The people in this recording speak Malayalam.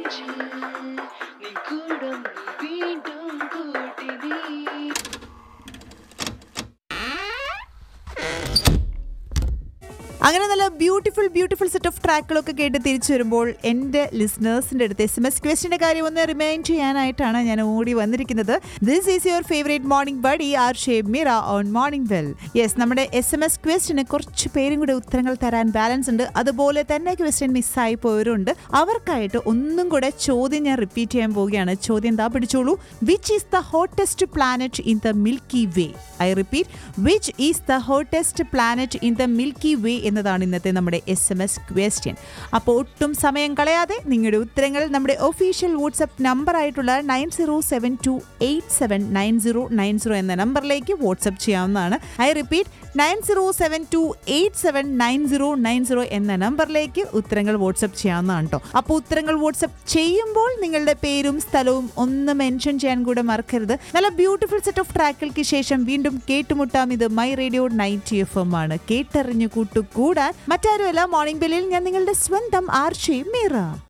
വിളിച്ച് നിൻ കൂടം വീണ്ടും കൂട്ടി നീ അങ്ങനെ നല്ല ബ്യൂട്ടിഫുൾ ബ്യൂട്ടിഫുൾ സെറ്റ് ഓഫ് ട്രാക്കുകളൊക്കെ കേട്ട് തിരിച്ചു വരുമ്പോൾ എൻ്റെ ലിസ്ണേഴ്സിൻ്റെ അടുത്ത് എസ് എം എസ് ക്വസ്റ്റിൻ്റെ കാര്യം ഒന്ന് റിമൈൻഡ് ചെയ്യാനായിട്ടാണ് ഞാൻ ഓടി വന്നിരിക്കുന്നത് this is your favourite morning buddy R ഷേബ് മീറ ഓൺ മോർണിംഗ് വെൽ യെസ് നമ്മുടെ എസ് എം എസ് ക്വസ്റ്റിന് കുറച്ച് പേരും കൂടെ ഉത്തരങ്ങൾ തരാൻ ബാലൻസ് ഉണ്ട് അതുപോലെ തന്നെ ക്വസ്റ്റ്യൻ മിസ്സായി പോയവരുണ്ട് അവർക്കായിട്ട് ഒന്നും കൂടെ ചോദ്യം ഞാൻ റിപ്പീറ്റ് ചെയ്യാൻ പോവുകയാണ് ചോദ്യം എന്താ പിടിച്ചോളൂ which is the hottest planet in the Milky Way I repeat which is the hottest planet in the Milky Way എന്നതാണ് ഇന്നത്തെ നമ്മുടെ എസ് എം എസ് ക്വസ്റ്റ്യൻ അപ്പോൾ ഒട്ടും സമയം കളയാതെ നിങ്ങളുടെ ഉത്തരങ്ങൾ നമ്മുടെ ഒഫീഷ്യൽ വാട്സപ്പ് നമ്പർ ആയിട്ടുള്ള nine zero seven two eight seven nine zero nine zero എന്ന നമ്പറിലേക്ക് വാട്സപ്പ് ചെയ്യാവുന്നതാണ് I repeat nine zero seven two eight seven nine zero nine zero എന്ന നമ്പറിലേക്ക് ഉത്തരങ്ങൾ വാട്സപ്പ് ചെയ്യാവുന്നതാണ് കേട്ടോ അപ്പോൾ ഉത്തരങ്ങൾ വാട്സപ്പ് ചെയ്യുമ്പോൾ നിങ്ങളുടെ പേരും സ്ഥലവും ഒന്ന് മെൻഷൻ ചെയ്യാൻ കൂടെ മറക്കരുത് നല്ല ബ്യൂട്ടിഫുൾ സെറ്റ് ഓഫ് ട്രാക്കുകൾക്ക് ശേഷം വീണ്ടും കേട്ടുമുട്ടാം ഇത് മൈ റേഡിയോ നൈറ്റ് എഫ് എം ആണ് കേട്ടറിഞ്ഞു കൂട്ടുകൂടാൻ മറ്റാരുമല്ല മോർണിംഗ് ബെല്ലിൽ ഞാൻ നിങ്ങളുടെ സ്വന്തം ആർഷി മീറ